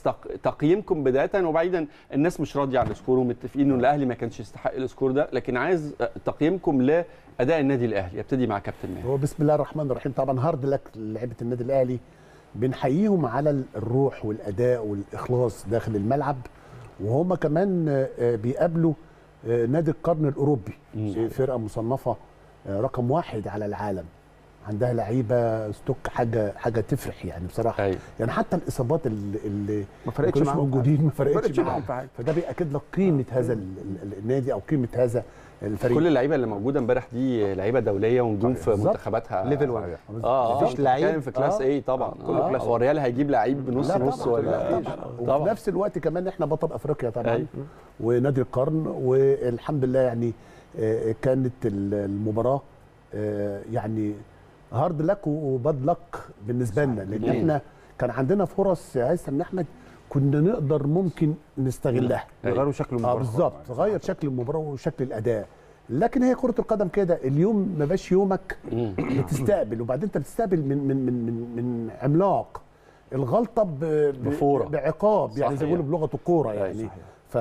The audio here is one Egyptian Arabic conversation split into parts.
تق- تقييمكم بدايه وبعيدا الناس مش راضيه على السكور ومتفقين ان الاهلي ما كانش يستحق السكور ده لكن عايز آه، تقييمكم لاداء النادي الاهلي ابتدي مع كابتن ماهر هو بسم الله الرحمن الرحيم طبعا هارد لك لعيبه النادي الاهلي بنحييهم على الروح والاداء والاخلاص داخل الملعب وهم كمان آه، آه، بيقابلوا آه، نادي القرن الاوروبي مم. فرقه مصنفه آه، رقم واحد على العالم عندها لعيبه ستوك حاجه حاجه تفرح يعني بصراحه أيوة. يعني حتى الاصابات اللي, اللي ما فرقتش كانوش معاهم موجودين ما فرقتش فرقتش معاهم معاهم في حاجة. فده بياكد لك قيمه هذا ال- ال- النادي او قيمه هذا الفريق كل اللعيبه اللي موجوده امبارح دي لعيبه دوليه ونجوم في بالظبط. منتخباتها ليفل واحد. اه اه مفيش لعيب. بتتكلم في كلاس آه. ايه طبعا كله آه. كلاس. هو الريال هيجيب لعيب بنص لا نص طبعاً، ولا لا طبعا وفي طبعا نفس الوقت كمان احنا بطل افريقيا طبعا أيوة. ونادي القرن والحمد لله يعني آه، كانت ال- المباراه آه، يعني هارد لك وباد لك بالنسبه لنا لان صحيح. احنا كان عندنا فرص يا هيثم احمد كنا نقدر ممكن نستغلها يغيروا شكل اه المباراه بالظبط غير شكل المباراه وشكل الاداء لكن هي كره القدم كده اليوم ما باش يومك مم. بتستقبل وبعدين انت بتستقبل من من من من, من عملاق الغلطه ب- ب- بفورة. بعقاب يعني زي ما صحيح. بيقولوا بلغه الكوره أيوة، يعني صحيح.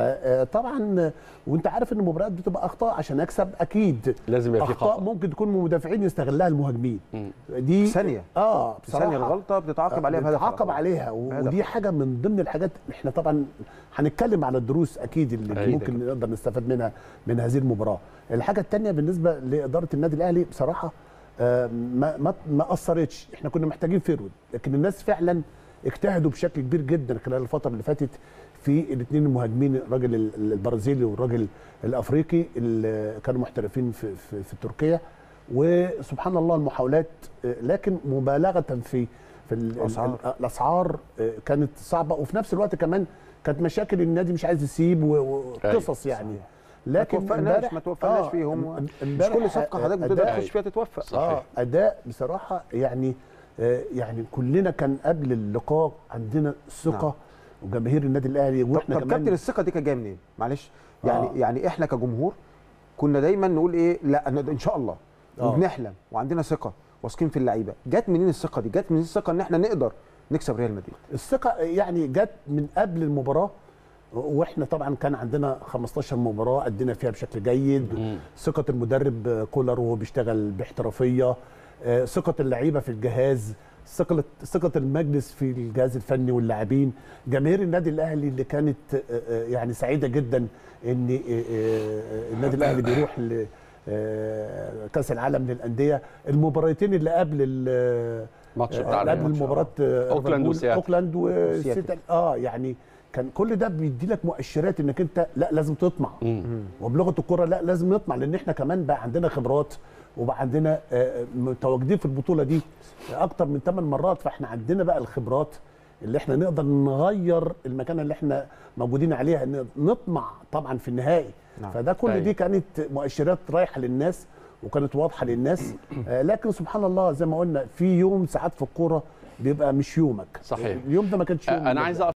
فطبعا وانت عارف ان المباريات بتبقى اخطاء عشان اكسب اكيد لازم يبقى في اخطاء خطا ممكن تكون من المدافعين يستغلها المهاجمين مم. دي في ثانيه اه في ثانيه بصراحه الغلطه بتتعاقب عليها بهدف بتعاقب على طول. عليها و- بهدف. ودي حاجه من ضمن الحاجات احنا طبعا هنتكلم على الدروس اكيد اللي أكيد. ممكن نقدر نستفاد منها من هذه المباراه الحاجه الثانيه بالنسبه لاداره النادي الاهلي بصراحه آه، ما ما ما اثرتش احنا كنا محتاجين فيرود لكن الناس فعلا اجتهدوا بشكل كبير جدا خلال الفتره اللي فاتت في الاثنين المهاجمين الراجل ال- البرازيلي والراجل الافريقي اللي كانوا محترفين في في, في تركيا وسبحان الله المحاولات آه، لكن مبالغه في في ال- الأسعار. ال- الاسعار آه، كانت صعبه وفي نفس الوقت كمان كانت مشاكل النادي مش عايز يسيب و- وقصص يعني لكن ما توفقناش امبارح- ما توفقناش آه، فيهم مش امبارح كل صفقه حضرتك بتقدر أداء- تخش فيها تتوفق صحيح. اه اداء بصراحه يعني آه يعني كلنا كان قبل اللقاء عندنا ثقه نعم. وجماهير النادي الاهلي طب, واحنا طب كابتن كمان الثقه دي كانت جايه منين؟ معلش يعني آه. يعني احنا كجمهور كنا دايما نقول ايه لا أنا- ان شاء الله آه. وبنحلم وعندنا ثقه واثقين في اللعيبه جت منين الثقه دي؟ جت منين الثقه ان احنا نقدر نكسب ريال مدريد الثقه يعني جت من قبل المباراه واحنا طبعا كان عندنا 15 مباراه ادينا فيها بشكل جيد مم. ثقه المدرب آه، كولر وهو بيشتغل باحترافيه آه، ثقه اللعيبه في الجهاز ثقه ثقه المجلس في الجهاز الفني واللاعبين جماهير النادي الاهلي اللي كانت آه، آه، يعني سعيده جدا ان آه، آه، النادي الاهلي بيروح ل آه، كاس العالم للانديه المباراتين اللي قبل ال- ماتش آه، بتاع قبل الريال. المباراه آه، أوكلاند ليفربول، وسياتل. اوكلاند وسياتل. وسياتل اه يعني كان كل ده بيدي لك مؤشرات انك انت لا لازم تطمع مم. وبلغه الكره لا لازم نطمع لان احنا كمان بقى عندنا خبرات وبقى عندنا آه، متواجدين في البطوله دي اكتر من 8 مرات فاحنا عندنا بقى الخبرات اللي احنا نقدر نغير المكان اللي احنا موجودين عليها إن نطمع طبعا في النهائي نعم. فده كل أيوة. دي كانت مؤشرات رايحه للناس وكانت واضحه للناس آه، لكن سبحان الله زي ما قلنا في يوم ساعات في الكوره بيبقى مش يومك صحيح. اليوم ده ما كانش يوم انا عايز